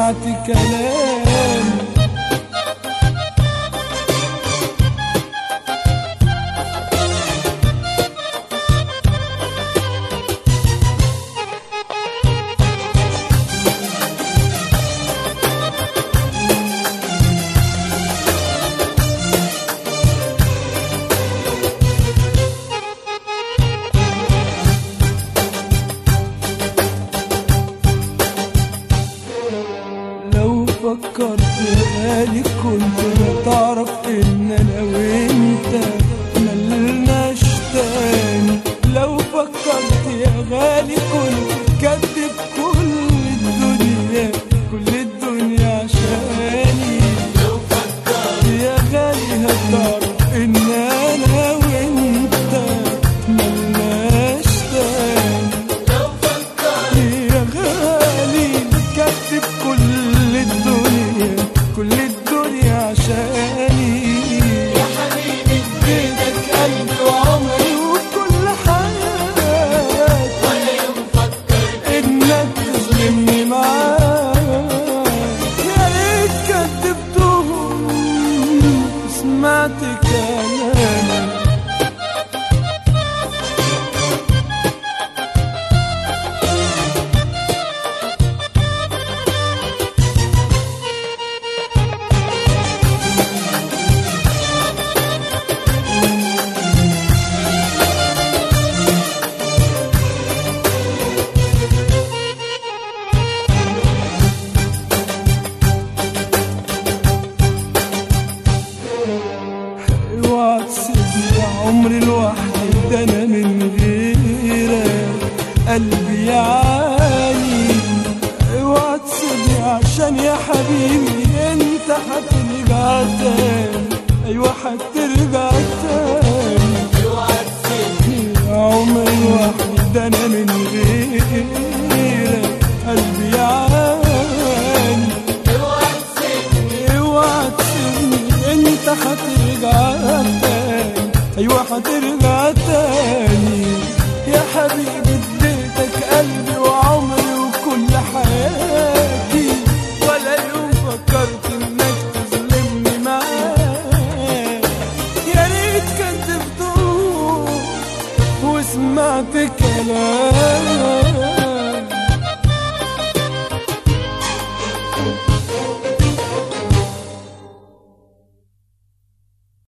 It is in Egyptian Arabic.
وسمعت كلامي لو فكرت يا غالي كنت هتعرف ان انا وانت ملناش تاني لو فكرت يا غالي كنت كدب كل الدنيا كل الدنيا عشاني لو فكرت يا غالي هتعرف ان انا وانت ملناش تاني يا غالي كتب كل الدنيا كل الدنيا عشاني يا حبيبي اديتك قلبي وعمري وكل حياتي ولا يوم فكر انك تظلمني معاك يا ريت كدبتهم سمعت كلامك اوعى تسيبني يا عمري لوحدي ده انا من غيرك قلبي يعاني اوعى تسيبني عشان يا حبيبي انت هترجع تاني ايوه هترجع تاني اوعى تسيبني يا عمري لوحدي ده انا من غيرك قلبي يعاني اوعى تسيبني انت هترجع تاني ايوه هترجع تاني يا حبيبي اديتك قلبي وعمري وكل حياتي ولا يوم فكرت انك تظلمني معاك يا ريت كنت بتقول وسمعت كلام